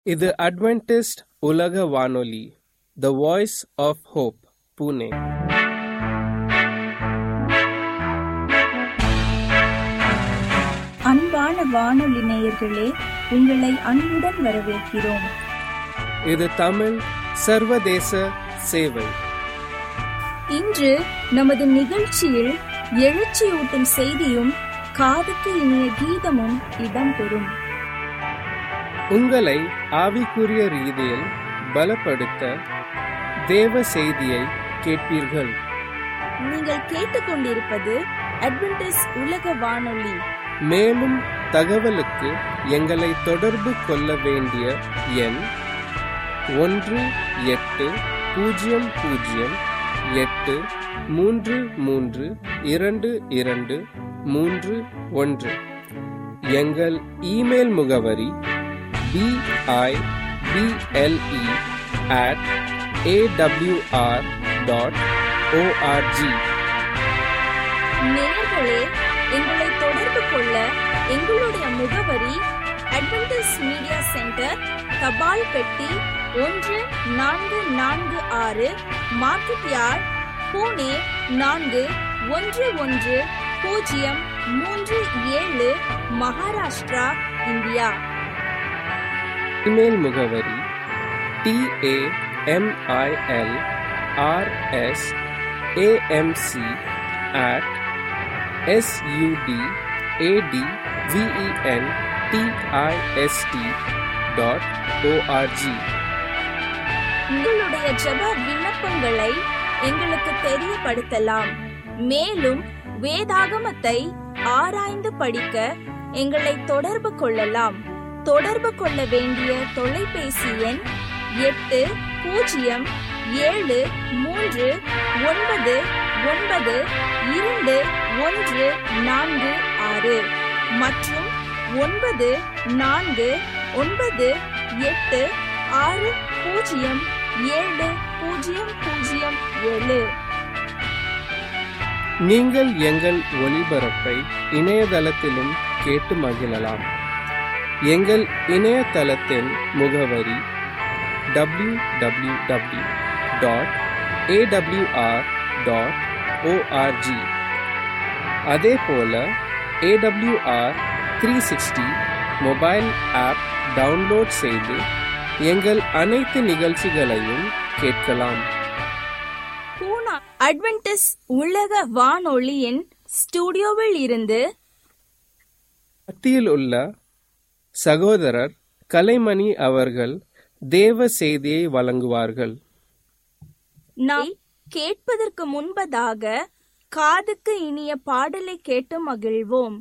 இது அட்வென்டிஸ்ட் உலக வானொலி the voice of hope Pune அன்பான வானொலி நேயர்களே உங்களை அன்புடன் வரவேற்கிறோம் இது தமிழ் சர்வதேச சேவை இன்று நமது நிகழ்ச்சியில் எழுச்சியூட்டும் செய்தியும் காதுக்கு இனிய கீதமும் இடம்பெறும் உங்களை ஆவிக்குரிய ரீதியில் பலப்படுத்த தேவ செய்தியை கேட்பீர்கள் நீங்கள் கேட்டுக்கொண்டிருப்பது அட்வென்டிஸ் உலக வானொலி மேலும் தகவலுக்கு எங்களை தொடர்பு கொள்ள வேண்டிய எண் ஒன்று எட்டு பூஜ்ஜியம் பூஜ்ஜியம் எட்டு மூன்று மூன்று இரண்டு இரண்டு மூன்று ஒன்று எங்கள் இமெயில் முகவரி B I B L E at A W R dot O R G நேயர்களே எங்களை தொடர்பு கொள்ள எங்களுடைய முகவரி அட்வென்டிஸ் மீடியா சென்டர் தபால் பெட்டி ஒன்று நான்கு நான்கு ஆறு மார்க்கெட் யார்ட் பூனே நான்கு ஒன்று ஒன்று பூஜ்ஜியம் மூன்று ஏழு மகாராஷ்டிரா இந்தியா இமெயில் முகவரி T A M I L R S A M C at S U D A D V E N T I S T dot O R G உங்களுடைய ஜெப விண்ணப்பங்களை எங்களுக்கு தெரியப்படுத்தலாம் மேலும் வேதாகமத்தை ஆராய்ந்து படிக்க எங்களை தொடர்பு கொள்ளலாம் தொடர்பு கொள்ள வேண்டிய தொலைபேசி எண் எட்டு பூஜ்ஜியம் ஏழு மூன்று ஒன்பது ஒன்பது இரண்டு ஒன்று நான்கு ஆறு மற்றும் ஒன்பது நான்கு ஒன்பது எட்டு ஆறு பூஜ்ஜியம் ஏழு பூஜ்ஜியம் பூஜ்ஜியம் ஏழு நீங்கள் எங்கள் ஒளிபரப்பை இணையதளத்திலும் கேட்டு மகிழலாம் எங்கள் இணையதளத்தின் முகவரி W W W dot A W R dot O R G அதே போல A W R three sixty mobile app download செய்து எங்கள் அனைத்து நிகழ்ச்சிகளையும் கேட்கலாம் பூனா அட்வென்டிஸ் உலக வானொலியின் ஸ்டுடியோவில் இருந்து மத்தியில் உள்ள சகோதரர் கலைமணி அவர்கள் தேவ செய்தியை வழங்குவார்கள் நாம் கேட்பதற்கு முன்பதாக காதுக்கு இனிய பாடலை கேட்டு மகிழ்வோம்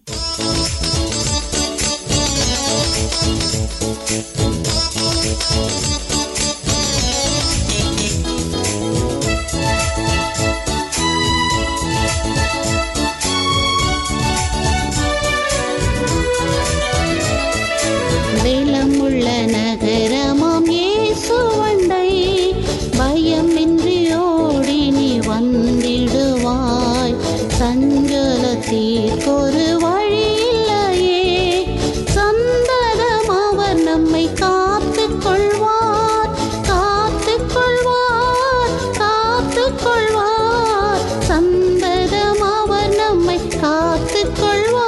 வெலமுள்ள நகரமாம் இயேசுவண்டை பயமின்றி ஓடி நீ வந்திடுவாய் சஞ்சலத்திற்கொரு வழி இல்லையே சந்ததம் அவர் நம்மை காத்துக் கொள்வார் காத்துக் கொள்வார் காத்துக் கொள்வார் சந்ததம் அவர் நம்மை காத்துக் கொள்வார்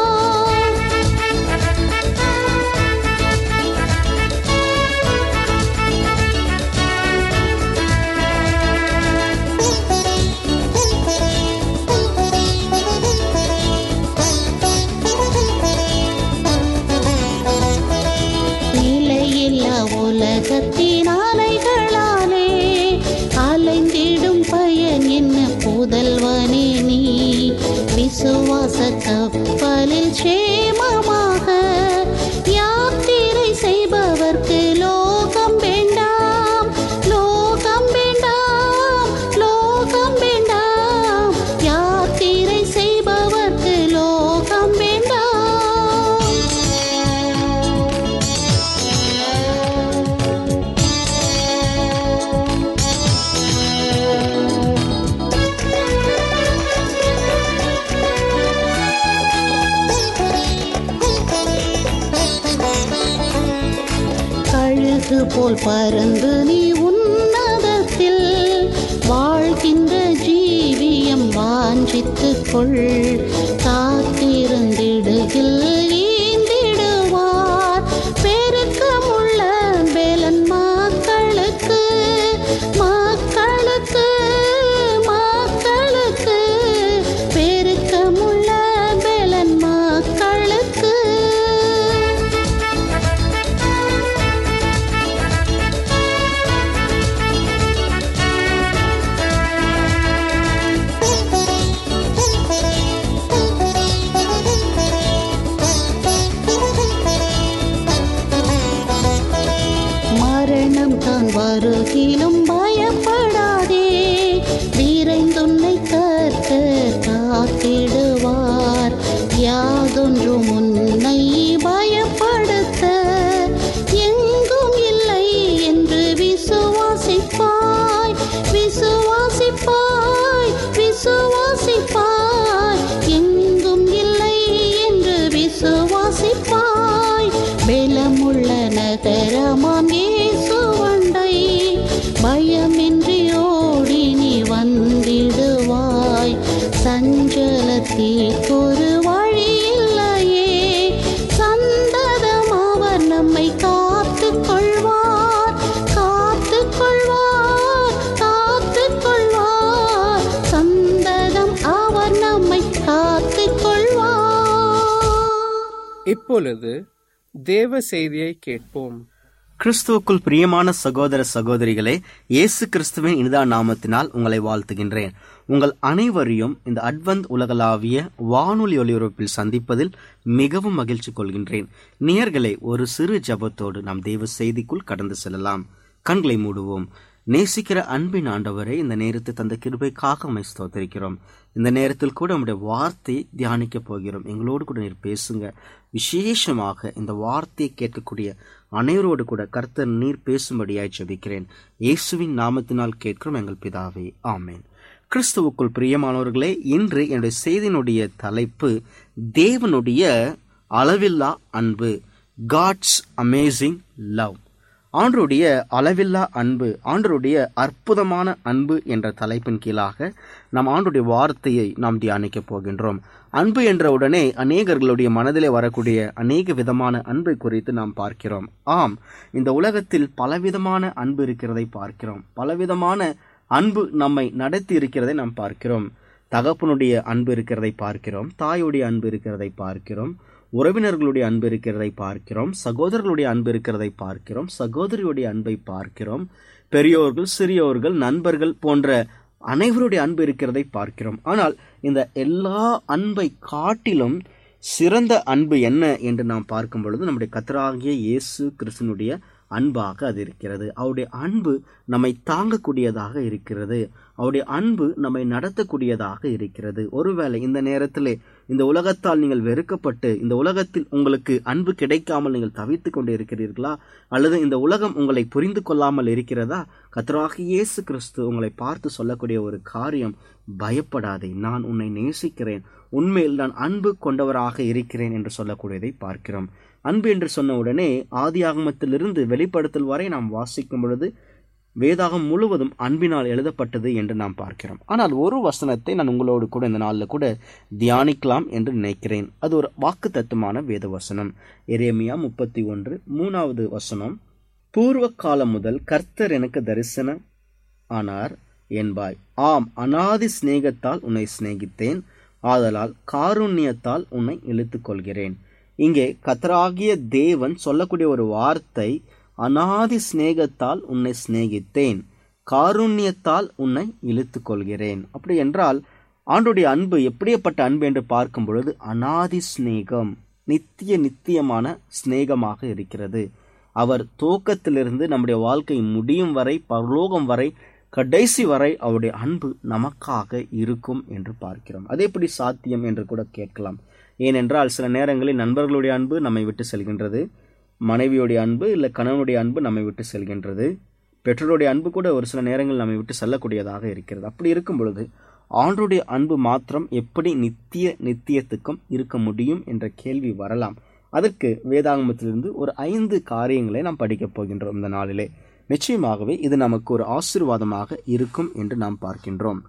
நிலையில்லா உலகத்தின் அலைகளாலே அலைந்திடும் பயன் என்ன புதல்வனே நீ விசுவாச கப்பலில் சேமமாக யாத்திரை செய்பவர்க்கு லோகம் வேண்டாம் லோகம் வேண்டாம் லோகம் வேண்டாம் யாத்திரை செய்பவர்க்கு லோகம் வேண்டாம் சிறகு போல் பறந்து நீ உன்னதத்தில் வாழ்கின்ற ஜீவியம் வாஞ்சித்துக் கொள் காத்திருந்திடுகில் ஈந்திடுவார் பெருக்கமுள்ள வேலன் மக்களுக்கு மக்களுக்கு மக்களுக்கு பெருக்கமுள்ள வேலன் மக்களுக்கு மரணம் தான் வருகிலும் பயப்படாதே விரைந்துன்னை கற்க காத்திடுவார் யாதொன்றும் உன்னை பயப்படுத்த எங்கும் இல்லை என்று விசுவாசிப்பாய் விசுவாசிப்பாய் விசுவாசிப்பாய் எங்கும் இல்லை என்று விசுவாசிப்பாய் பலமுள்ள நகரமாம் இயேசுவண்டை பயமின்றி ஓடி நீ வந்திடுவாய் சஞ்சலத்திற்கொரு வழி இல்லையே சந்ததம் அவர் நம்மை காத்துக் கொள்வார் காத்துக் கொள்வார் காத்துக் கொள்வார் சந்ததம் அவர் நம்மை காத்துக் கொள்வார் இப்பொழுது தேவ செய்தியை கேட்போம் கிறிஸ்துவுக்குள் பிரியமான சகோதர சகோதரிகளே இயேசு கிறிஸ்துவின் இனிதா நாமத்தினால் உங்களை வாழ்த்துகின்றேன் உங்கள் அனைவரையும் இந்த அட்வந்த் உலகளாவிய வானொலி ஒலிபரப்பில் சந்திப்பதில் மிகவும் மகிழ்ச்சி கொள்கின்றேன் நேயர்களே ஒரு சிறு ஜெபத்தோடு நாம் தேவ செய்திக்குள் கடந்து செல்லலாம் கண்களை மூடுவோம் நேசிக்கிற அன்பின் ஆண்டவரை இந்த நேரத்தை தந்த கிருபைக்காக உம்மை ஸ்தோத்திரிக்கிறோம் இந்த நேரத்தில் கூட நம்முடைய வார்த்தையை தியானிக்க போகிறோம் எங்களோடு கூட நீர் பேசுங்க விசேஷமாக இந்த வார்த்தையை கேட்கக்கூடிய அனைவரோடு கூட கர்த்தர் நீர் பேசும்படியாய் ஜெபிக்கிறேன் இயேசுவின் நாமத்தினால் கேட்கிறோம் எங்கள் பிதாவே ஆமென் கிறிஸ்துவுக்குள் பிரியமானவர்களே இன்று என்னுடைய செய்தியினுடைய தலைப்பு தேவனுடைய அளவில்லா அன்பு காட்ஸ் அமேசிங் லவ் ஆண்டருடைய அளவில்லா அன்பு ஆண்டருடைய அற்புதமான அன்பு என்ற தலைப்பின் கீழாக நாம் ஆண்டுடைய வார்த்தையை நாம் தியானிக்க போகின்றோம் அன்பு என்ற உடனே அநேகர்களுடைய மனதிலே வரக்கூடிய அநேக விதமான அன்பை குறித்து நாம் பார்க்கிறோம் ஆம் இந்த உலகத்தில் பலவிதமான அன்பு இருக்கிறதை பார்க்கிறோம் பலவிதமான அன்பு நம்மை நடத்தி இருக்கிறதை நாம் பார்க்கிறோம் தகப்பனுடைய அன்பு இருக்கிறதை பார்க்கிறோம் தாயுடைய அன்பு இருக்கிறதை பார்க்கிறோம் உறவினர்களுடைய அன்பு இருக்கிறதை பார்க்கிறோம் சகோதரர்களுடைய அன்பு இருக்கிறதை பார்க்கிறோம் சகோதரியுடைய அன்பை பார்க்கிறோம் பெரியோர்கள் சிறியோர்கள் நண்பர்கள் போன்ற அனைவருடைய அன்பு இருக்கிறதை பார்க்கிறோம் ஆனால் இந்த எல்லா அன்பை காட்டிலும் சிறந்த அன்பு என்ன என்று நாம் பார்க்கும் பொழுது நம்முடைய கத்தராகிய இயேசு கிறிஸ்தனுடைய அன்பாக அது இருக்கிறது அவருடைய அன்பு நம்மை தாங்கக்கூடியதாக இருக்கிறது அவருடைய அன்பு நம்மை நடத்தக்கூடியதாக இருக்கிறது ஒருவேளை இந்த நேரத்திலே இந்த உலகத்தால் நீங்கள் வெறுக்கப்பட்டு இந்த உலகத்தில் உங்களுக்கு அன்பு கிடைக்காமல் நீங்கள் தவித்துக் கொண்டு இருக்கிறீர்களா அல்லது இந்த உலகம் உங்களை புரிந்து கொள்ளாமல் இருக்கிறதா கத்தராகி இயேசு கிறிஸ்து உங்களை பார்த்து சொல்லக்கூடிய ஒரு காரியம் பயப்படாதே நான் உன்னை நேசிக்கிறேன் உண்மையில் நான் அன்பு கொண்டவராக இருக்கிறேன் என்று சொல்லக்கூடியதை பார்க்கிறோம் அன்பு என்று சொன்ன உடனே ஆதி ஆகமத்திலிருந்து வெளிப்படுத்தல் வரை நாம் வாசிக்கும் பொழுது வேதாகம் முழுவதும் அன்பினால் எழுதப்பட்டது என்று நாம் பார்க்கிறோம் ஆனால் ஒரு வசனத்தை நான் உங்களோடு கூட இந்த நாளில் கூட தியானிக்கலாம் என்று நினைக்கிறேன் அது ஒரு வாக்கு தத்துவமான வேத வசனம் எரேமியா முப்பத்தி ஒன்று மூணாவது வசனம் பூர்வ காலம் முதல் கர்த்தர் எனக்கு தரிசன ஆனார் என்பாய் ஆம் அனாதி சிநேகத்தால் உன்னை சிநேகித்தேன் ஆதலால் காருண்யத்தால் உன்னை இழுத்துக் கொள்கிறேன் இங்கே கத்தராகிய தேவன் சொல்லக்கூடிய ஒரு வார்த்தை அனாதி சிநேகத்தால் உன்னை சிநேகித்தேன் காருண்யத்தால் உன்னை இழுத்துக் கொள்கிறேன் அப்படி என்றால் ஆண்டுடைய அன்பு எப்படியப்பட்ட அன்பு என்று பார்க்கும் பொழுது அனாதி சிநேகம் நித்திய நித்தியமான சிநேகமாக இருக்கிறது அவர் துவக்கத்திலிருந்து நம்முடைய வாழ்க்கை முடியும் வரை பரலோகம் வரை கடைசி வரை அவருடைய அன்பு நமக்காக இருக்கும் என்று பார்க்கிறோம் அது எப்படி சாத்தியம் என்று கூட கேட்கலாம் ஏனென்றால் சில நேரங்களில் நண்பர்களுடைய அன்பு நம்மை விட்டு செல்கின்றது மனைவியுடைய அன்பு இல்லை கணவனுடைய அன்பு நம்மை விட்டு செல்கின்றது பெற்றோருடைய அன்பு கூட ஒரு சில நேரங்கள் நம்மை விட்டு செல்லக்கூடியதாக இருக்கிறது அப்படி இருக்கும் பொழுது ஆண்டருடைய அன்பு மாத்திரம் எப்படி நித்திய நித்தியத்துக்கும் இருக்க முடியும் என்ற கேள்வி வரலாம் அதற்கு வேதாகமத்திலிருந்து ஒரு ஐந்து காரியங்களை நாம் படிக்கப் போகின்றோம் இந்த நாளிலே நிச்சயமாகவே இது நமக்கு ஒரு ஆசீர்வாதமாக இருக்கும் என்று நாம் பார்க்கின்றோம்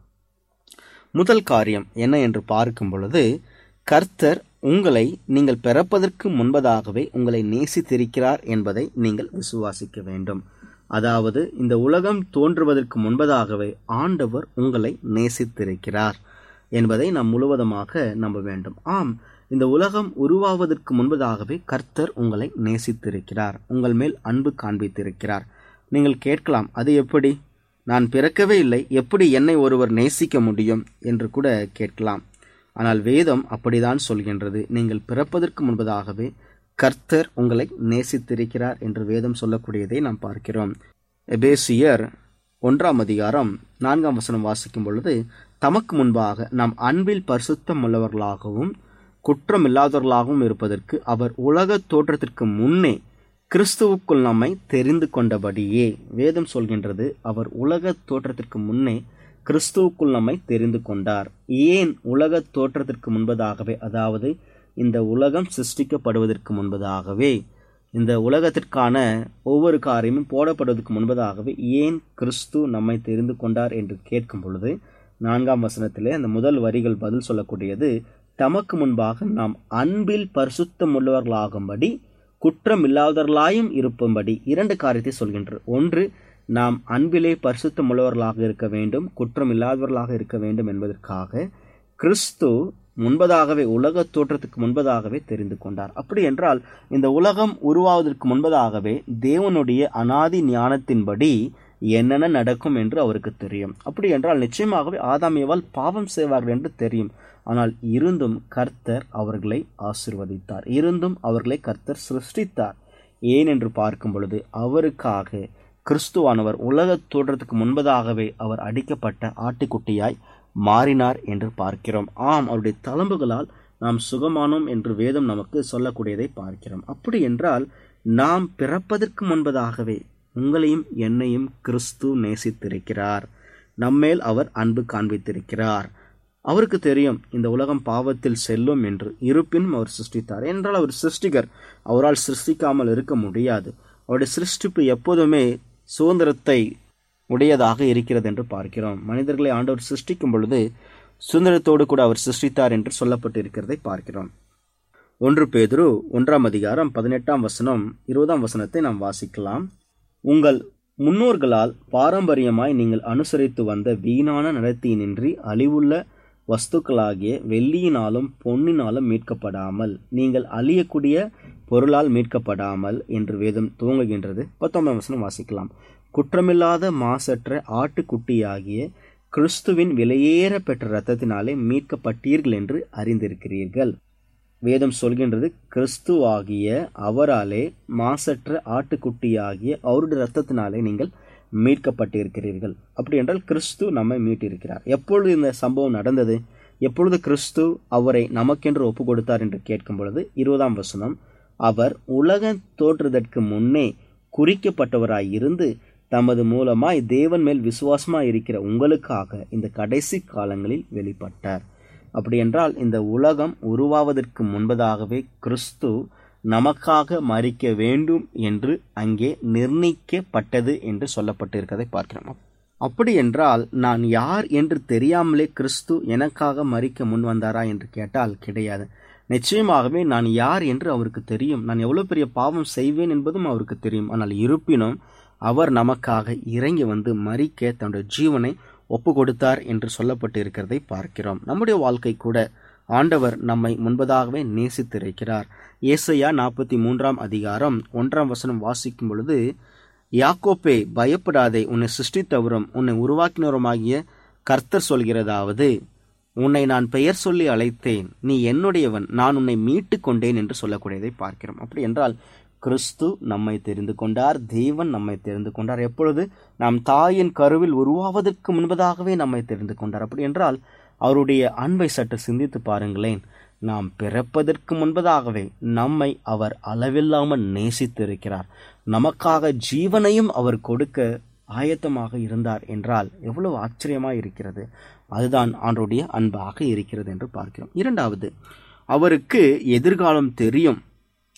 முதல் காரியம் என்ன என்று பார்க்கும் பொழுது கர்த்தர் உங்களை நீங்கள் பிறப்பதற்கு முன்பதாகவே உங்களை நேசித்திருக்கிறார் என்பதை நீங்கள் விசுவாசிக்க வேண்டும் அதாவது இந்த உலகம் தோன்றுவதற்கு முன்பதாகவே ஆண்டவர் உங்களை நேசித்திருக்கிறார் என்பதை நாம் முழுவதுமாக நம்ப வேண்டும் ஆம் இந்த உலகம் உருவாவதற்கு முன்பதாகவே கர்த்தர் உங்களை நேசித்திருக்கிறார் உங்கள் மேல் அன்பு காண்பித்திருக்கிறார் நீங்கள் கேட்கலாம் அது எப்படி நான் பிறக்கவே இல்லை எப்படி என்னை ஒருவர் நேசிக்க முடியும் என்று கூட கேட்கலாம் ஆனால் வேதம் அப்படிதான் சொல்கின்றது நீங்கள் பிறப்பதற்கு முன்பதாகவே கர்த்தர் உங்களை நேசித்திருக்கிறார் என்று வேதம் சொல்லக்கூடியதை நாம் பார்க்கிறோம் எபேசியர் ஒன்றாம் அதிகாரம் நான்காம் வசனம் வாசிக்கும் பொழுது தமக்கு முன்பாக நாம் அன்பில் பரிசுத்தம் உள்ளவர்களாகவும் குற்றமில்லாதவர்களாகவும் இருப்பதற்கு அவர் உலக தோற்றத்திற்கு முன்னே கிறிஸ்துவுக்குள் நம்மை தெரிந்து கொண்டபடியே வேதம் சொல்கின்றது அவர் உலக தோற்றத்திற்கு முன்னே கிறிஸ்துவுக்குள் நம்மை தெரிந்து கொண்டார் ஏன் உலக தோற்றத்திற்கு முன்பதாகவே அதாவது இந்த உலகம் சிருஷ்டிக்கப்படுவதற்கு முன்பதாகவே இந்த உலகத்திற்கான ஒவ்வொரு காரியமும் போடப்படுவதற்கு முன்பதாகவே ஏன் கிறிஸ்து நம்மை தெரிந்து கொண்டார் என்று கேட்கும் பொழுது நான்காம் வசனத்திலே அந்த முதல் வரிகள் பதில் சொல்லக்கூடியது தமக்கு முன்பாக நாம் அன்பில் பரிசுத்தம் உள்ளவர்களாகும்படி குற்றம் இல்லாதவர்களாயும் இருப்பும்படி இரண்டு காரியத்தை சொல்கின்றது ஒன்று நாம் அன்பிலே பரிசுத்தம் உள்ளவர்களாக இருக்க வேண்டும் குற்றம் இல்லாதவர்களாக இருக்க வேண்டும் என்பதற்காக கிறிஸ்து முன்பதாகவே உலக தோற்றத்துக்கு முன்பதாகவே தெரிந்து கொண்டார் அப்படி என்றால் இந்த உலகம் உருவாவதற்கு முன்பதாகவே தேவனுடைய அனாதி ஞானத்தின்படி என்னென்ன நடக்கும் என்று அவருக்கு தெரியும் அப்படி என்றால் நிச்சயமாகவே ஆதாமியவால் பாவம் செய்வார்கள் என்று தெரியும் ஆனால் இருந்தும் கர்த்தர் அவர்களை ஆசிர்வதித்தார் இருந்தும் அவர்களை கர்த்தர் சிருஷ்டித்தார் ஏன் என்று பார்க்கும் பொழுது அவருக்காக கிறிஸ்துவானவர் உலக தோற்றத்துக்கு முன்பதாகவே அவர் அடிக்கப்பட்ட ஆட்டுக்குட்டியாய் மாறினார் என்று பார்க்கிறோம் ஆம் அவருடைய தளம்புகளால் நாம் சுகமானோம் என்று வேதம் நமக்கு சொல்லக்கூடியதை பார்க்கிறோம் அப்படி என்றால் நாம் பிறப்பதற்கு முன்பதாகவே உங்களையும் என்னையும் கிறிஸ்து நேசித்திருக்கிறார் நம்மேல் அவர் அன்பு காண்பித்திருக்கிறார் அவருக்கு தெரியும் இந்த உலகம் பாவத்தில் செல்லும் என்று இருப்பினும் அவர் சிருஷ்டித்தார் என்றால் அவர் சிருஷ்டிகர் அவரால் சிருஷ்டிக்காமல் இருக்க முடியாது அவருடைய சிருஷ்டிப்பு எப்போதுமே சுதந்திரத்தை உடையதாக இருக்கிறது என்று பார்க்கிறோம் மனிதர்களை ஆண்டவர் சிருஷ்டிக்கும் பொழுது சுதந்திரத்தோடு கூட அவர் சிருஷ்டித்தார் என்று சொல்லப்பட்டு இருக்கிறதை பார்க்கிறோம் ஒன்று பேதுரு ஒன்றாம் அதிகாரம் பதினெட்டாம் வசனம் இருபதாம் வசனத்தை நாம் வாசிக்கலாம் உங்கள் முன்னோர்களால் பாரம்பரியமாய் நீங்கள் அனுசரித்து வந்த வீணான நடத்தியினின்றி அழிவுள்ள வஸ்துக்களாகிய வெள்ளியினாலும் பொன்னினாலும் மீட்கப்படாமல் நீங்கள் அழியக்கூடிய பொருளால் மீட்கப்படாமல் என்று வேதம் துவங்குகின்றது பத்தொன்பதாம் வசனம் வாசிக்கலாம் குற்றமில்லாத மாசற்ற ஆட்டுக்குட்டியாகிய கிறிஸ்துவின் விலையேற பெற்ற இரத்தத்தினாலே மீட்கப்பட்டீர்கள் என்று அறிந்திருக்கிறீர்கள் வேதம் சொல்கின்றது கிறிஸ்துவாகிய அவராலே மாசற்ற ஆட்டுக்குட்டியாகிய அவருடைய இரத்தத்தினாலே நீங்கள் மீட்கப்பட்டிருக்கிறீர்கள் அப்படி என்றால் கிறிஸ்து நம்மை மீட்டிருக்கிறார் எப்பொழுது இந்த சம்பவம் நடந்தது எப்பொழுது கிறிஸ்து அவரை நமக்கென்று ஒப்பு கொடுத்தார் என்று கேட்கும் பொழுது இருபதாம் வசனம் அவர் உலக தோற்றுதற்கு முன்னே குறிக்கப்பட்டவராய் இருந்து தமது மூலமாய் தேவன் மேல் விசுவாசமாய் இருக்கிற உங்களுக்காக இந்த கடைசி காலங்களில் வெளிப்பட்டார் அப்படி என்றால் இந்த உலகம் உருவாவதற்கு முன்பதாகவே கிறிஸ்து நமக்காக மறிக்க வேண்டும் என்று அங்கே நிர்ணயிக்கப்பட்டது என்று சொல்லப்பட்டிருக்கதை பார்க்கிறோம் அப்படி என்றால் நான் யார் என்று தெரியாமலே கிறிஸ்து எனக்காக மறிக்க முன் வந்தாரா என்று கேட்டால் கிடையாது நிச்சயமாகவே நான் யார் என்று அவருக்கு தெரியும் நான் எவ்வளவு பெரிய பாவம் செய்வேன் என்பதும் அவருக்கு தெரியும் ஆனால் இருப்பினும் அவர் நமக்காக இறங்கி வந்து மறிக்க தன்னுடைய ஜீவனை ஒப்பு கொடுத்தார் என்று சொல்லப்பட்டு இருக்கிறதை பார்க்கிறோம் நம்முடைய வாழ்க்கை கூட ஆண்டவர் நம்மை முன்பதாகவே நேசித்திருக்கிறார் ஏசையா நாற்பத்தி மூன்றாம் அதிகாரம் ஒன்றாம் வசனம் வாசிக்கும் பொழுது யாக்கோப்பே பயப்படாதே உன்னை சிருஷ்டித்தவரும் உன்னை உருவாக்கினவருமாகிய கர்த்தர் சொல்கிறதாவது உன்னை நான் பெயர் சொல்லி அழைத்தேன் நீ என்னுடையவன் நான் உன்னை மீட்டு கொண்டேன் என்று சொல்லக்கூடியதை பார்க்கிறோம் அப்படி என்றால் கிறிஸ்து நம்மை தெரிந்து கொண்டார் தேவன் நம்மை தெரிந்து கொண்டார் எப்பொழுது நாம் தாயின் கருவில் உருவாவதற்கு முன்பதாகவே நம்மை தெரிந்து கொண்டார் அப்படி என்றால் அவருடைய அன்பை சற்று சிந்தித்து பாருங்களேன் நாம் பிறப்பதற்கு முன்பதாகவே நம்மை அவர் அளவில்லாமல் நேசித்திருக்கிறார் நமக்காக ஜீவனையும் அவர் கொடுக்க ஆயத்தமாக இருந்தார் என்றால் எவ்வளவு ஆச்சரியமாய் இருக்கிறது அதுதான் ஆண்டோடைய அன்பாக இருக்கிறது என்று பார்க்கிறோம் இரண்டாவது அவருக்கு எதிர்காலம் தெரியும்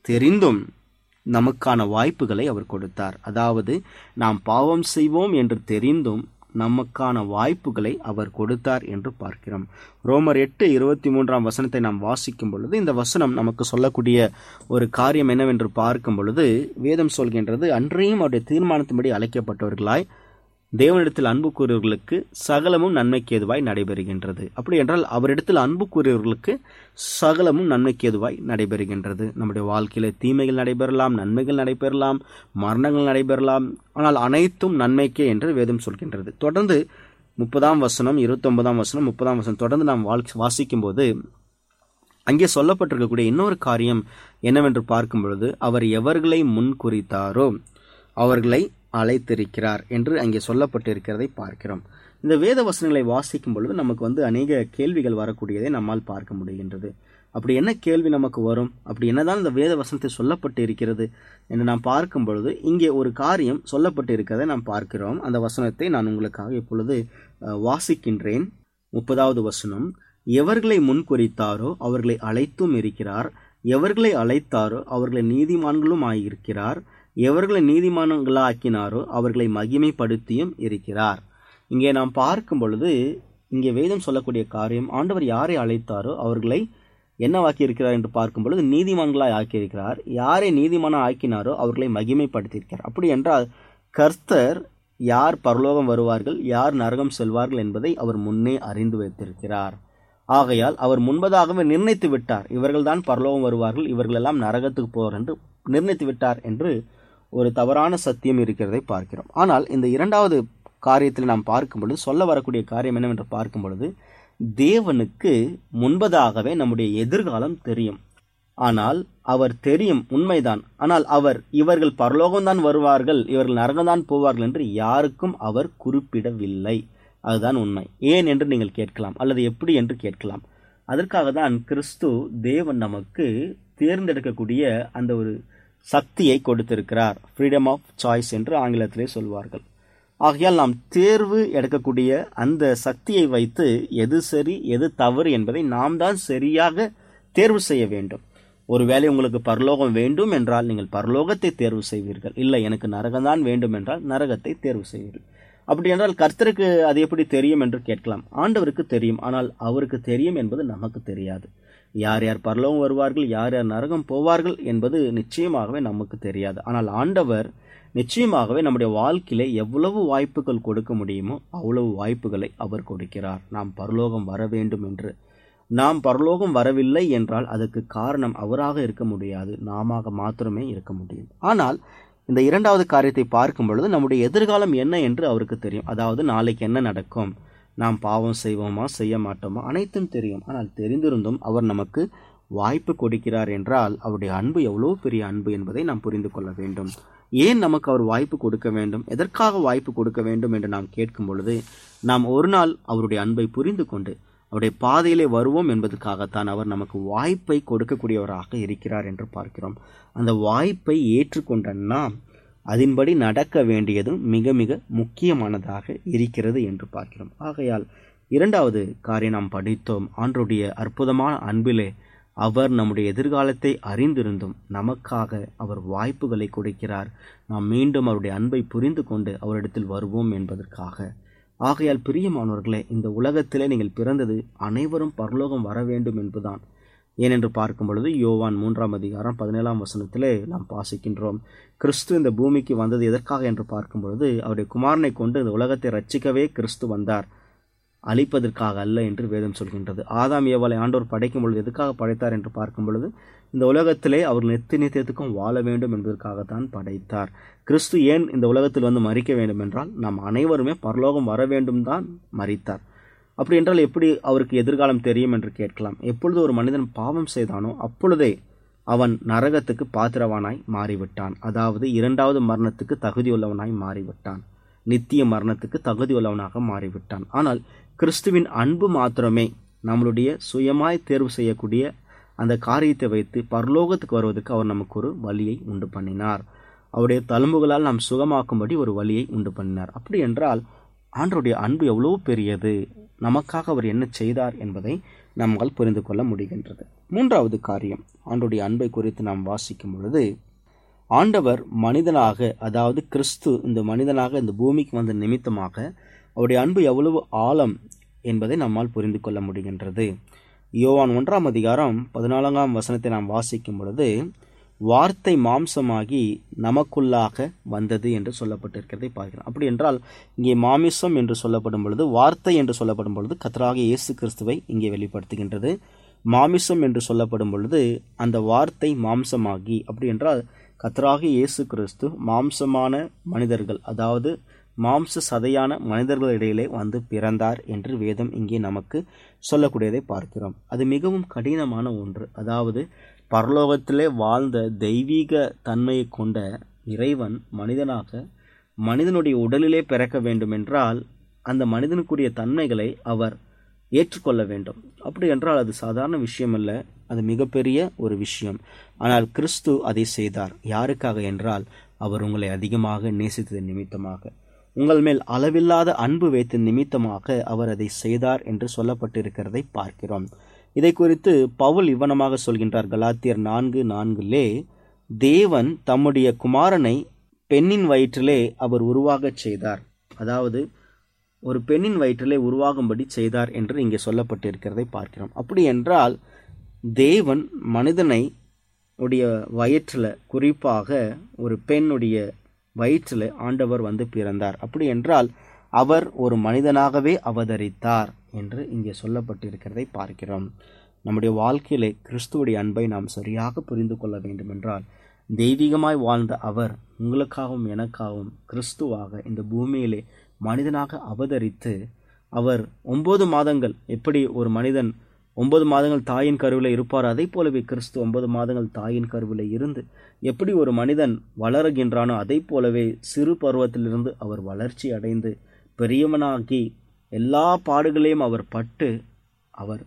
தெரிந்தும் நமக்கான வாய்ப்புகளை அவர் கொடுத்தார் அதாவது நாம் பாவம் செய்வோம் என்று தெரிந்தும் நமக்கான வாய்ப்புகளை அவர் கொடுத்தார் என்று பார்க்கிறோம் ரோமர் எட்டு இருபத்தி மூன்றாம் வசனத்தை நாம் வாசிக்கும் பொழுது இந்த வசனம் நமக்கு சொல்லக்கூடிய ஒரு காரியம் என்னவென்று பார்க்கும் பொழுது வேதம் சொல்கின்றது அன்றையும் அவருடைய தீர்மானத்தின்படி அழைக்கப்பட்டவர்களாய் தேவனிடத்தில் அன்பு கூறியவர்களுக்கு சகலமும் நன்மைக்கு ஏதுவாய் நடைபெறுகின்றது அப்படி என்றால் அவரிடத்தில் அன்பு கூறியவர்களுக்கு சகலமும் நன்மைக்கு ஏதுவாய் நடைபெறுகின்றது நம்முடைய வாழ்க்கையில தீமைகள் நடைபெறலாம் நன்மைகள் நடைபெறலாம் மரணங்கள் நடைபெறலாம் ஆனால் அனைத்தும் நன்மைக்கே என்று வேதம் சொல்கின்றது தொடர்ந்து முப்பதாம் வசனம் இருபத்தொன்பதாம் வசனம் முப்பதாம் வசனம் தொடர்ந்து நாம் வாழ் வாசிக்கும் போது அங்கே சொல்லப்பட்டிருக்கக்கூடிய இன்னொரு காரியம் என்னவென்று பார்க்கும் பொழுது அவர் எவர்களை முன் குறித்தாரோ அவர்களை அழைத்திருக்கிறார் என்று அங்கே சொல்லப்பட்டிருக்கிறதை பார்க்கிறோம் இந்த வேத வசனங்களை வாசிக்கும் பொழுது நமக்கு வந்து அநேக கேள்விகள் வரக்கூடியதை நம்மால் பார்க்க முடிகின்றது அப்படி என்ன கேள்வி நமக்கு வரும் அப்படி என்னதான் இந்த வேத வசனத்தை சொல்லப்பட்டு இருக்கிறது என்று நாம் பார்க்கும் பொழுது இங்கே ஒரு காரியம் சொல்லப்பட்டு இருக்கிறதை நாம் பார்க்கிறோம் அந்த வசனத்தை நான் உங்களுக்காக இப்பொழுது அஹ், வாசிக்கின்றேன் முப்பதாவது வசனம் எவர்களை முன்குறித்தாரோ அவர்களை அழைத்தும் இருக்கிறார் எவர்களை அழைத்தாரோ அவர்களை நீதிமான்களும் ஆகியிருக்கிறார் எவர்களை நீதிமான்களாக்கினாரோ அவர்களை மகிமைப்படுத்தியும் இருக்கிறார் இங்கே நாம் பார்க்கும் பொழுது இங்கே வேதம் சொல்லக்கூடிய காரியம் ஆண்டவர் யாரை அழைத்தாரோ அவர்களை என்னவாக்கி இருக்கிறார் என்று பார்க்கும் பொழுது நீதிமான்களாய் ஆக்கியிருக்கிறார் யாரை நீதிமானா ஆக்கினாரோ அவர்களை மகிமைப்படுத்தியிருக்கிறார் அப்படி என்றால் கர்த்தர் யார் பரலோகம் வருவார்கள் யார் நரகம் செல்வார்கள் என்பதை அவர் முன்னே அறிந்து வைத்திருக்கிறார் ஆகையால் அவர் முன்பதாகவே நிர்ணயித்து விட்டார் இவர்கள்தான் பரலோகம் வருவார்கள் இவர்களெல்லாம் நரகத்துக்கு போவார் என்று நிர்ணயித்து விட்டார் என்று ஒரு தவறான சத்தியம் இருக்கிறதை பார்க்கிறோம் ஆனால் இந்த இரண்டாவது காரியத்தில் நாம் பார்க்கும் பொழுது சொல்ல வரக்கூடிய காரியம் என்னவென்று பார்க்கும் பொழுது தேவனுக்கு முன்பதாகவே நம்முடைய எதிர்காலம் தெரியும் ஆனால் அவர் தெரியும் உண்மைதான் ஆனால் அவர் இவர்கள் பரலோகம்தான் வருவார்கள் இவர்கள் நரகம்தான் போவார்கள் என்று யாருக்கும் அவர் குறிப்பிடவில்லை அதுதான் உண்மை ஏன் என்று நீங்கள் கேட்கலாம் அல்லது எப்படி என்று கேட்கலாம் அதற்காக தான் கிறிஸ்து தேவன் நமக்கு தேர்ந்தெடுக்கக்கூடிய அந்த ஒரு சக்தியை கொடுத்திருக்கிறார் ஃப்ரீடம் ஆஃப் சாய்ஸ் என்று ஆங்கிலத்திலே சொல்வார்கள் ஆகையால் நாம் தேர்வு எடுக்கக்கூடிய அந்த சக்தியை வைத்து எது சரி எது தவறு என்பதை நாம் தான் சரியாக தேர்வு செய்ய வேண்டும் ஒருவேளை உங்களுக்கு பரலோகம் வேண்டும் என்றால் நீங்கள் பரலோகத்தை தேர்வு செய்வீர்கள் இல்லை எனக்கு நரகம்தான் வேண்டும் என்றால் நரகத்தை தேர்வு செய்வீர்கள் அப்படி என்றால் கர்த்தருக்கு அது எப்படி தெரியும் என்று கேட்கலாம் ஆண்டவருக்கு தெரியும் ஆனால் அவருக்கு தெரியும் என்பது நமக்கு தெரியாது யார் யார் பரலோகம் வருவார்கள் யார் யார் நரகம் போவார்கள் என்பது நிச்சயமாகவே நமக்கு தெரியாது ஆனால் ஆண்டவர் நிச்சயமாகவே நம்முடைய வாழ்க்கையிலே எவ்வளவு வாய்ப்புகள் கொடுக்க முடியுமோ அவ்வளவு வாய்ப்புகளை அவர் கொடுக்கிறார் நாம் பரலோகம் வர வேண்டும் என்று நாம் பரலோகம் வரவில்லை என்றால் அதற்கு காரணம் அவராக இருக்க முடியாது நாம மாத்திரமே இருக்க முடியும் ஆனால் இந்த இரண்டாவது காரியத்தை பார்க்கும் பொழுது நம்முடைய எதிர்காலம் என்ன என்று அவருக்கு தெரியும் அதாவது நாளைக்கு என்ன நடக்கும் நாம் பாவம் செய்வோமா செய்ய மாட்டோமா அனைத்தும் தெரியும் ஆனால் தெரிந்திருந்தும் அவர் நமக்கு வாய்ப்பு கொடுக்கிறார் என்றால் அவருடைய அன்பு எவ்வளவு பெரிய அன்பு என்பதை நாம் புரிந்து கொள்ள வேண்டும் ஏன் நமக்கு அவர் வாய்ப்பு கொடுக்க வேண்டும் எதற்காக வாய்ப்பு கொடுக்க வேண்டும் என்று நாம் கேட்கும் பொழுது நாம் ஒரு நாள் அவருடைய அன்பை புரிந்து கொண்டு அவருடைய பாதையிலே வருவோம் என்பதற்காகத்தான் அவர் நமக்கு வாய்ப்பை கொடுக்கக்கூடியவராக இருக்கிறார் என்று பார்க்கிறோம் அந்த வாய்ப்பை ஏற்றுக்கொண்ட நாம் அதன்படி நடக்க வேண்டியதும் மிக மிக முக்கியமானதாக இருக்கிறது என்று பார்க்கிறோம் ஆகையால் இரண்டாவது காரியம் நாம் படித்தோம் ஆண்டுடைய அற்புதமான அன்பிலே அவர் நம்முடைய எதிர்காலத்தை அறிந்திருந்தும் நமக்காக அவர் வாய்ப்புகளை கொடுக்கிறார் நாம் மீண்டும் அவருடைய அன்பை புரிந்து கொண்டு அவரிடத்தில் வருவோம் என்பதற்காக ஆகையால் பிரியமானவர்களே இந்த உலகத்திலே நீங்கள் பிறந்தது அனைவரும் பரலோகம் வர வேண்டும் என்பதுதான் ஏனென்று பார்க்கும் பொழுது யோவான் மூன்றாம் அதிகாரம் பதினேழாம் வசனத்திலே நாம் வாசிக்கின்றோம் கிறிஸ்து இந்த பூமிக்கு வந்தது எதற்காக என்று பார்க்கும் பொழுது அவருடைய குமாரனை கொண்டு இந்த உலகத்தை ரட்சிக்கவே கிறிஸ்து வந்தார் அழிப்பதற்காக அல்ல என்று வேதம் சொல்கின்றது ஆதாம் ஏவாளை ஆண்டவர் படைக்கும் பொழுது எதுக்காக படைத்தார் என்று பார்க்கும் பொழுது இந்த உலகத்திலே அவர் நித்திய நித்தியத்துக்கும் வாழ வேண்டும் என்பதற்காகத்தான் படைத்தார் கிறிஸ்து ஏன் இந்த உலகத்தில் வந்து மறிக்க வேண்டும் என்றால் நாம் அனைவருமே பரலோகம் வர வேண்டும் தான் மறித்தார் அப்படி என்றால் எப்படி அவருக்கு எதிர்காலம் தெரியும் என்று கேட்கலாம் எப்பொழுது ஒரு மனிதன் பாவம் செய்தானோ அப்பொழுதே அவன் நரகத்துக்கு பாத்திரவானாய் மாறிவிட்டான் அதாவது இரண்டாவது மரணத்துக்கு தகுதியுள்ளவனாய் மாறிவிட்டான் நித்திய மரணத்துக்கு தகுதியுள்ளவனாக மாறிவிட்டான் ஆனால் கிறிஸ்துவின் அன்பு மாத்திரமே நம்மளுடைய சுயமாய் தேர்வு செய்யக்கூடிய அந்த காரியத்தை வைத்து பரலோகத்துக்கு வருவதற்கு அவர் நமக்கு ஒரு வழியை உண்டு பண்ணினார் அவருடைய தழும்புகளால் நாம் சுகமாக்கும்படி ஒரு வழியை உண்டு பண்ணினார் அப்படி என்றால் ஆண்டருடைய அன்பு எவ்வளவு பெரியது நமக்காக அவர் என்ன செய்தார் என்பதை நம்மால் புரிந்து கொள்ள முடிகின்றது மூன்றாவது காரியம் ஆண்டுடைய அன்பை குறித்து நாம் வாசிக்கும் பொழுது ஆண்டவர் மனிதனாக அதாவது கிறிஸ்து இந்த மனிதனாக இந்த பூமிக்கு வந்த நிமித்தமாக அவருடைய அன்பு எவ்வளவு ஆழம் என்பதை நம்மால் புரிந்து கொள்ள முடிகின்றது யோவான் ஒன்றாம் அதிகாரம் பதினான்காம் வசனத்தை நாம் வாசிக்கும் பொழுது வார்த்தை மாம்சமாகி நமக்குள்ளாக வந்தது என்று சொல்லப்பட்டிருக்கிறதை பார்க்கிறோம் அப்படி என்றால் இங்கே மாமிசம் என்று சொல்லப்படும் பொழுது வார்த்தை என்று சொல்லப்படும் பொழுது கத்தராக இயேசு கிறிஸ்துவை இங்கே வெளிப்படுத்துகின்றது மாமிசம் என்று சொல்லப்படும் பொழுது அந்த வார்த்தை மாம்சமாகி அப்படி என்றால் கத்தராக இயேசு கிறிஸ்து மாம்சமான மனிதர்கள் அதாவது மாம்ச சதையான மனிதர்களிடையிலே வந்து பிறந்தார் என்று வேதம் இங்கே நமக்கு சொல்லக்கூடியதை பார்க்கிறோம் அது மிகவும் கடினமான ஒன்று அதாவது பரலோகத்திலே வாழ்ந்த தெய்வீக தன்மையை கொண்ட இறைவன் மனிதனாக மனிதனுடைய உடலிலே பிறக்க வேண்டும் என்றால் அந்த மனிதனுக்குரிய தன்மைகளை அவர் ஏற்றுக்கொள்ள வேண்டும் அப்படி என்றால் அது சாதாரண விஷயம் அல்ல அது மிகப்பெரிய ஒரு விஷயம் ஆனால் கிறிஸ்து அதை செய்தார் யாருக்காக என்றால் அவர் உங்களை அதிகமாக நேசித்தது நிமித்தமாக உங்கள் மேல் அளவில்லாத அன்பு வைத்த நிமித்தமாக அவர் அதை செய்தார் என்று சொல்லப்பட்டிருக்கிறதை பார்க்கிறோம் இதை குறித்து பவுல் இவ்வனமாக சொல்கின்றார் கலாத்தியர் நான்கு நான்கிலே தேவன் தம்முடைய குமாரனை பெண்ணின் வயிற்றிலே அவர் உருவாகச் செய்தார் அதாவது ஒரு பெண்ணின் வயிற்றிலே உருவாகும்படி செய்தார் என்று இங்கே சொல்லப்பட்டிருக்கிறதை பார்க்கிறோம் அப்படி என்றால் தேவன் மனிதனை உடைய வயிற்றில் குறிப்பாக ஒரு பெண்ணுடைய வயிற்றில் ஆண்டவர் வந்து பிறந்தார் அப்படி என்றால் அவர் ஒரு மனிதனாகவே அவதரித்தார் என்று இங்கே சொல்லப்பட்டிருக்கிறதை பார்க்கிறோம் நம்முடைய வாழ்க்கையிலே கிறிஸ்துவுடைய அன்பை நாம் சரியாக புரிந்து கொள்ள வேண்டும் என்றால் தெய்வீகமாய் வாழ்ந்த அவர் உங்களுக்காகவும் எனக்காகவும் கிறிஸ்துவாக இந்த பூமியிலே மனிதனாக அவதரித்து அவர் ஒன்பது மாதங்கள் எப்படி ஒரு மனிதன் ஒன்பது மாதங்கள் தாயின் கருவில் இருப்பார் அதே போலவே கிறிஸ்து ஒன்பது மாதங்கள் தாயின் கருவில் இருந்து எப்படி ஒரு மனிதன் வளருகின்றானோ அதை போலவே சிறு பருவத்திலிருந்து அவர் வளர்ச்சி அடைந்து பெரியவனாகி எல்லா பாடுகளையும் அவர் பட்டு அவர்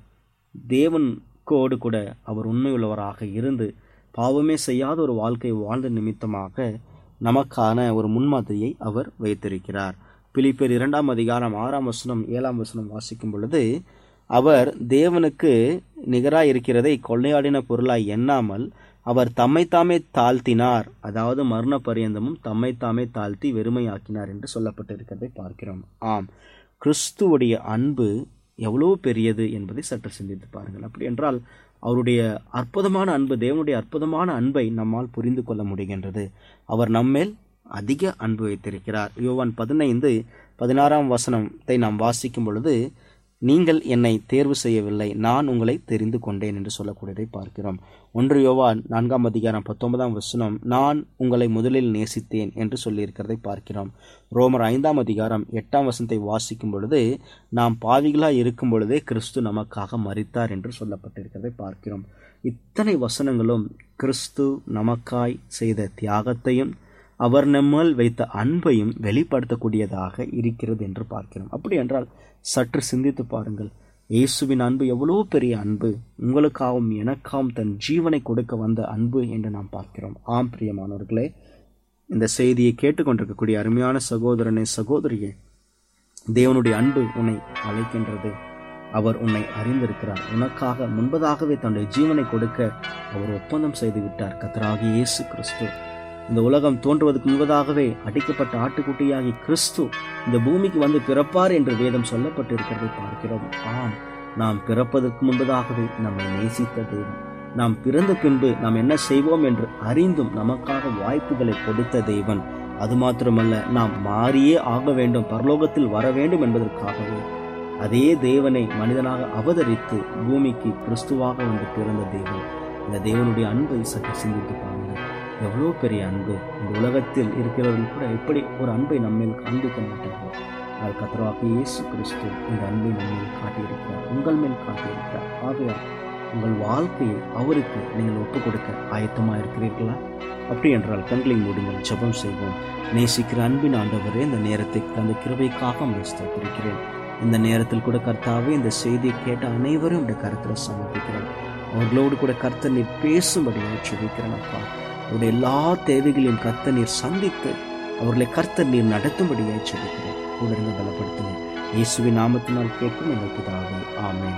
தேவனுக்கோடு கூட அவர் உண்மையுள்ளவராக இருந்து பாவமே செய்யாத ஒரு வாழ்க்கை வாழ்ந்த நிமித்தமாக நமக்கான ஒரு முன்மாதிரியை அவர் வைத்திருக்கிறார் பிலிப்பேர் இரண்டாம் அதிகாரம் ஆறாம் வசனம் ஏழாம் வசனம் வாசிக்கும் பொழுது அவர் தேவனுக்கு நிகராய் இருக்கிறதை கொள்ளையாடின பொருளாய் எண்ணாமல் அவர் தம்மைத்தாமே தாழ்த்தினார் அதாவது மரண பரியந்தமும் தம்மைத்தாமே தாழ்த்தி வெறுமையாக்கினார் என்று சொல்லப்பட்டிருக்கிறதை பார்க்கிறோம் ஆம் கிறிஸ்துவுடைய அன்பு எவ்வளவு பெரியது என்பதை சற்று சிந்தித்து பாருங்கள் அப்படி என்றால் அவருடைய அற்புதமான அன்பு தேவனுடைய அற்புதமான அன்பை நம்மால் புரிந்து கொள்ள முடிகின்றது அவர் நம்மேல் அதிக அன்பு வைத்திருக்கிறார் யோவான் பதினைந்து பதினாறாம் வசனத்தை நாம் வாசிக்கும் பொழுது நீங்கள் என்னை தேர்வு செய்யவில்லை நான் உங்களை தெரிந்து கொண்டேன் என்று சொல்லக்கூடியதை பார்க்கிறோம் ஒன்று யோவான் நான்காம் அதிகாரம் பத்தொன்பதாம் வசனம் நான் உங்களை முதலில் நேசித்தேன் என்று சொல்லியிருக்கிறதை பார்க்கிறோம் ரோமர் ஐந்தாம் அதிகாரம் எட்டாம் வசனத்தை வாசிக்கும் பொழுது நாம் பாவிகளாய் இருக்கும் பொழுதே கிறிஸ்து நமக்காக மறித்தார் என்று சொல்லப்பட்டிருக்கிறதை பார்க்கிறோம் இத்தனை வசனங்களும் கிறிஸ்து நமக்காய் செய்த தியாகத்தையும் அவர் நம்மால் வைத்த அன்பையும் வெளிப்படுத்தக்கூடியதாக இருக்கிறது என்று பார்க்கிறோம் அப்படி என்றால் சற்று சிந்தித்து பாருங்கள் இயேசுவின் அன்பு எவ்வளோ பெரிய அன்பு உங்களுக்காகவும் எனக்காகவும் தன் ஜீவனை கொடுக்க வந்த அன்பு என்று நாம் பார்க்கிறோம் ஆம் பிரியமானவர்களே இந்த செய்தியை கேட்டுக்கொண்டிருக்கக்கூடிய அருமையான சகோதரனே சகோதரியே தேவனுடைய அன்பு உன்னை அழைக்கின்றது அவர் உன்னை அறிந்திருக்கிறார் உனக்காக முன்பதாகவே தன்னுடைய ஜீவனை கொடுக்க அவர் ஒப்பந்தம் செய்து விட்டார் கத்தராகி இயேசு கிறிஸ்து இந்த உலகம் தோன்றுவதற்கு முன்பதாகவே அடிக்கப்பட்ட ஆட்டுக்குட்டியாகி கிறிஸ்து இந்த பூமிக்கு வந்து பிறப்பார் என்று வேதம் சொல்லப்பட்டிருக்கிறதை பார்க்கிறோம் ஆம் நாம் பிறப்பதற்கு முன்பதாகவே நம்மை நேசித்த தெய்வம் நாம் பிறந்த பின்பு நாம் என்ன செய்வோம் என்று அறிந்தும் நமக்காக வாய்ப்புகளை கொடுத்த தெய்வன் அது மாத்திரமல்ல நாம் மாறியே ஆக வேண்டும் பரலோகத்தில் வர வேண்டும் என்பதற்காகவே அதே தேவனை மனிதனாக அவதரித்து பூமிக்கு கிறிஸ்துவாக வந்து பிறந்த தேவன் இந்த தேவனுடைய அன்பை சற்று சிந்தித்து பாருங்கள் எவ்வளோ பெரிய அன்பு இந்த உலகத்தில் இருக்கிறவர்கள் கூட எப்படி ஒரு அன்பை நம்மேல் காண்பிக்க மாட்டார்கள் ஆனால் கத்தராக இயேசு கிறிஸ்து இந்த அன்பை நம்மேல் காட்டியிருக்கிறார் உங்கள் மேல் காட்டியிருக்கிறார் ஆகையால் உங்கள் வாழ்க்கையை அவருக்கு நீங்கள் ஒப்புக் கொடுக்க ஆயத்தமாக இருக்கிறீர்களா அப்படி என்றால் கண்களை மூடுங்கள் ஜெபம் செய்வோம் நேசிக்கிற அன்பின் ஆண்டவரே இந்த நேரத்தை தந்த கிருபைக்காக ஸ்தோத்திருக்கிறேன் இந்த நேரத்தில் கூட கர்த்தாவே இந்த செய்தியை கேட்ட அனைவரும் இந்த கருத்தில் சமர்ப்பிக்கிறோம் அவர்களோடு கூட கர்த்தர் நீர் பேசும்படியாக செபிக்கிறேன் அப்பா அவருடைய எல்லா தேவைகளையும் கர்த்தர் நீர் சந்தித்து அவர்களை கர்த்தர் நீர் நடத்தும்படியாக செபிக்கிறேன் கூட இருந்து பலப்படுத்துங்க இயேசுவின் நாமத்தினால் கேட்கும் எங்கள் பிதாவே ஆமென்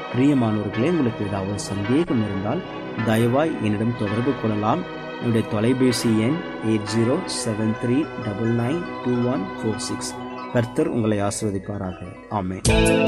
பிரியமானவர்களே உங்களுக்கு ஏதாவது சந்தேகம் இருந்தால் தயவாய் என்னிடம் தொடர்பு கொள்ளலாம் என்னுடைய தொலைபேசி எண் eight zero seven three double nine two one four six கர்த்தர் உங்களை ஆசிர்வதிப்பாராக ஆமென்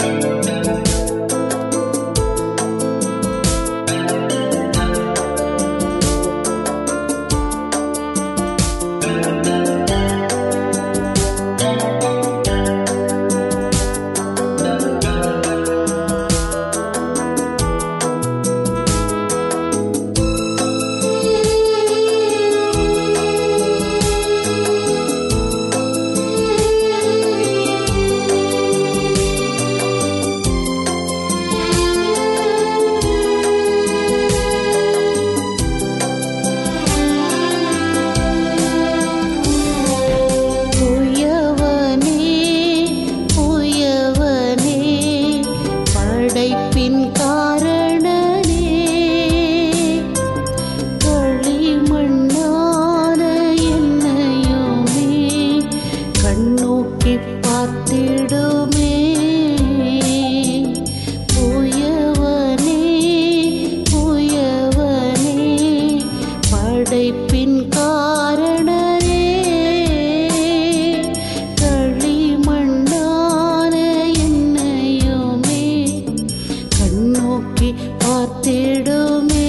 புயவனே புயவனே படைப்பின் காரணனே களிமண்ணான என்னையுமே கண்ணோக்கி பார்த்திடுமே புயவனே புயவனே படைப்பின் காரணரே களிமண்ணான என்னையுமே கண்ணோக்கி பார்த்திடுமே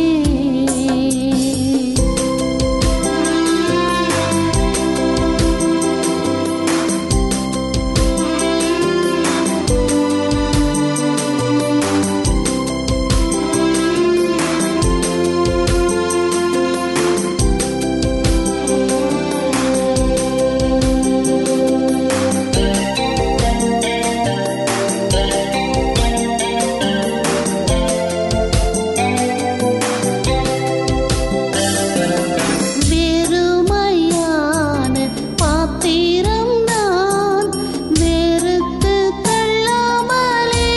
வெறுமையான பாத்திரம் நான் வெறுத்து தள்ளாமலே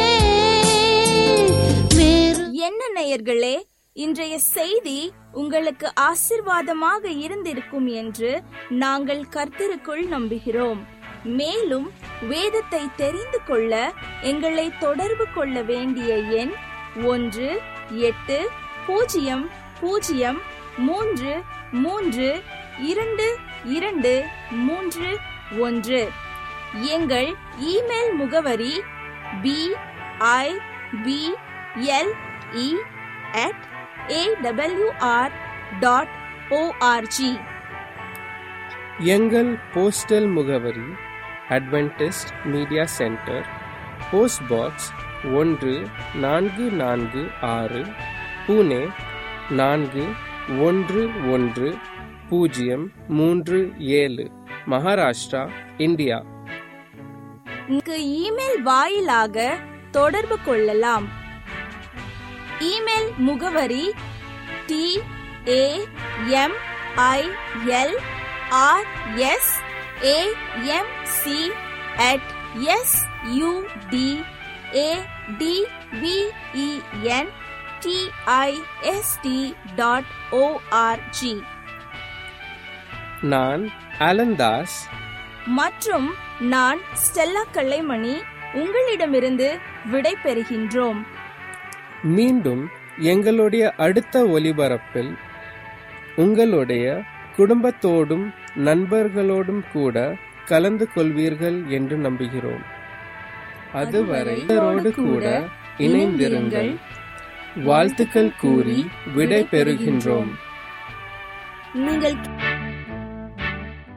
வெறு என்ன நேயர்களே இன்றைய செய்தி உங்களுக்கு ஆசிர்வாதமாக இருந்திருக்கும் என்று நாங்கள் கர்த்தருக்குள் நம்புகிறோம் மேலும் வேதத்தை தெரிந்து கொள்ள எங்களை தொடர்பு கொள்ள வேண்டிய எண் ஒன்று எட்டு பூஜ்ஜியம் பூஜ்ஜியம் மூன்று மூன்று இரண்டு இரண்டு மூன்று ஒன்று எங்கள் இமெயில் முகவரி B I B L E at A W R dot O R G எங்கள் போஸ்டல் முகவரி Adventist media centre post box ஒன்று நான்கு நான்கு ஆறு புனே நான்கு ஒன்று ஒன்று பூஜ்ஜியம் மூன்று ஏழு மகாராஷ்டிரா இந்தியா இங்கு இமெயில் வாயிலாக தொடர்பு கொள்ளலாம் இமெயில் முகவரி T A M I L R S A M C at S U D A D V E N T I S T dot O R G நான் அலந்தாஸ் மற்றும் நான் ஸ்டெல்லா கல்லைமணி உங்களிடமிருந்து விடை பெறுகின்றோம் மீண்டும் எங்களுடைய அடுத்த ஒலிபரப்பில் உங்களுடைய குடும்பத்தோடும் நண்பர்களோடும் கூட கலந்து கொள்வீர்கள் என்று நம்புகிறோம் அதுவரை இவரோடு கூட இணைந்திருங்கள் வாழ்த்துக்கள் கூறி விடை பெறுகின்றோம் நீங்கள்